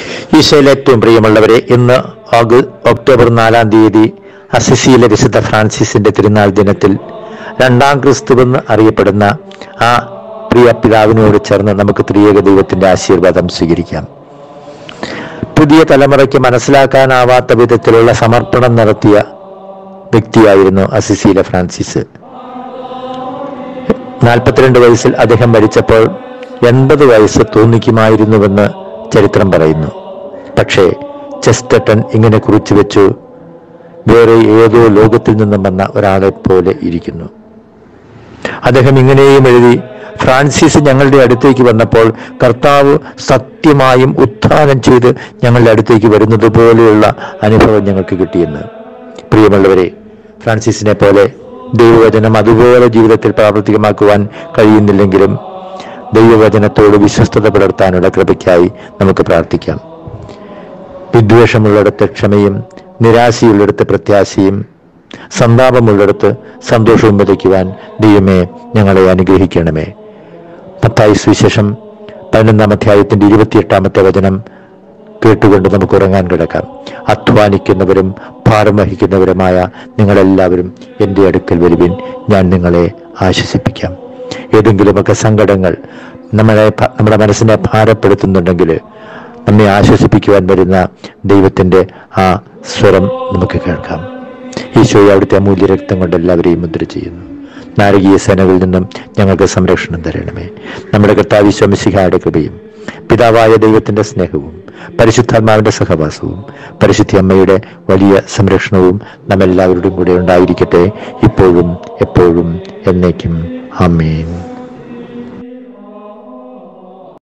ഈശോയിൽ ഏറ്റവും പ്രിയമുള്ളവരെ ഇന്ന് ഓഗ- ഒക്ടോബർ നാലാം തീയതി അസിസിയിലെ വിശുദ്ധ ഫ്രാൻസിസിന്റെ തിരുനാൾ ദിനത്തിൽ രണ്ടാം ക്രിസ്തുവെന്ന് അറിയപ്പെടുന്ന ആ പ്രിയ പിതാവിനോട് ചേർന്ന് നമുക്ക് ത്രിയേക ദൈവത്തിന്റെ ആശീർവാദം സ്വീകരിക്കാം പുതിയ തലമുറയ്ക്ക് മനസ്സിലാക്കാനാവാത്ത വിധത്തിലുള്ള സമർപ്പണം നടത്തിയ വ്യക്തിയായിരുന്നു അസിസിയിലെ ഫ്രാൻസിസ് നാൽപ്പത്തിരണ്ട് വയസ്സിൽ അദ്ദേഹം മരിച്ചപ്പോൾ എൺപത് വയസ്സ് തോന്നിക്കുമായിരുന്നുവെന്ന് ചരിത്രം പറയുന്നു പക്ഷേ ചെസ്റ്റട്ടൺ ഇങ്ങനെ കുറിച്ചു വെച്ചു വേറെ ഏതോ ലോകത്തിൽ നിന്നും വന്ന ഒരാളെ പോലെ ഇരിക്കുന്നു അദ്ദേഹം ഇങ്ങനെയും എഴുതി ഫ്രാൻസിസ് ഞങ്ങളുടെ അടുത്തേക്ക് വന്നപ്പോൾ കർത്താവ് സത്യമായും ഉത്ഥാനം ചെയ്ത് ഞങ്ങളുടെ അടുത്തേക്ക് വരുന്നത് പോലെയുള്ള അനുഭവം ഞങ്ങൾക്ക് കിട്ടിയെന്ന് പ്രിയമുള്ളവരെ ഫ്രാൻസിസിനെ പോലെ ദൈവവചനം അതുപോലെ ജീവിതത്തിൽ പ്രാവർത്തികമാക്കുവാൻ കഴിയുന്നില്ലെങ്കിലും ദൈവവചനത്തോട് വിശ്വസ്തത പുലർത്താനുള്ള കൃപയ്ക്കായി നമുക്ക് പ്രാർത്ഥിക്കാം വിദ്വേഷമുള്ളിടത്ത് ക്ഷമയും നിരാശയുള്ളിടത്ത് പ്രത്യാശയും സന്താപമുള്ളിടത്ത് സന്തോഷവും വിതയ്ക്കുവാൻ ദൈവമേ ഞങ്ങളെ അനുഗ്രഹിക്കണമേ മത്തായി സുവിശേഷം പതിനൊന്നാം അധ്യായത്തിന്റെ ഇരുപത്തിയെട്ടാമത്തെ വചനം കേട്ടുകൊണ്ട് നമുക്ക് ഉറങ്ങാൻ കിടക്കാം അധ്വാനിക്കുന്നവരും ഭാരം വഹിക്കുന്നവരുമായ നിങ്ങളെല്ലാവരും എൻ്റെ അടുക്കൽ വരുവിൻ ഞാൻ നിങ്ങളെ ആശ്വസിപ്പിക്കാം ഏതെങ്കിലുമൊക്കെ സങ്കടങ്ങൾ നമ്മളെ ഭ- നമ്മുടെ മനസ്സിനെ ഭാരപ്പെടുത്തുന്നുണ്ടെങ്കിൽ നമ്മെ ആശ്വസിപ്പിക്കുവാൻ വരുന്ന ദൈവത്തിൻ്റെ ആ സ്വരം നമുക്ക് കേൾക്കാം ഈശോയെ അവിടുത്തെ അമൂല്യ രക്തം കൊണ്ട് എല്ലാവരെയും മുദ്ര ചെയ്യുന്നു നാരകീയ സേനകളിൽ നിന്നും ഞങ്ങൾക്ക് സംരക്ഷണം തരണമേ നമ്മുടെ കർത്താവ് ഈശോമിശിഹായുടെ കൃപയും പിതാവായ ദൈവത്തിന്റെ സ്നേഹവും പരിശുദ്ധാത്മാവിന്റെ സഹവാസവും പരിശുദ്ധി അമ്മയുടെ വലിയ സംരക്ഷണവും നമ്മെല്ലാവരുടെയും കൂടെ ഉണ്ടായിരിക്കട്ടെ ഇപ്പോഴും എപ്പോഴും എന്നേക്കും ആമേൻ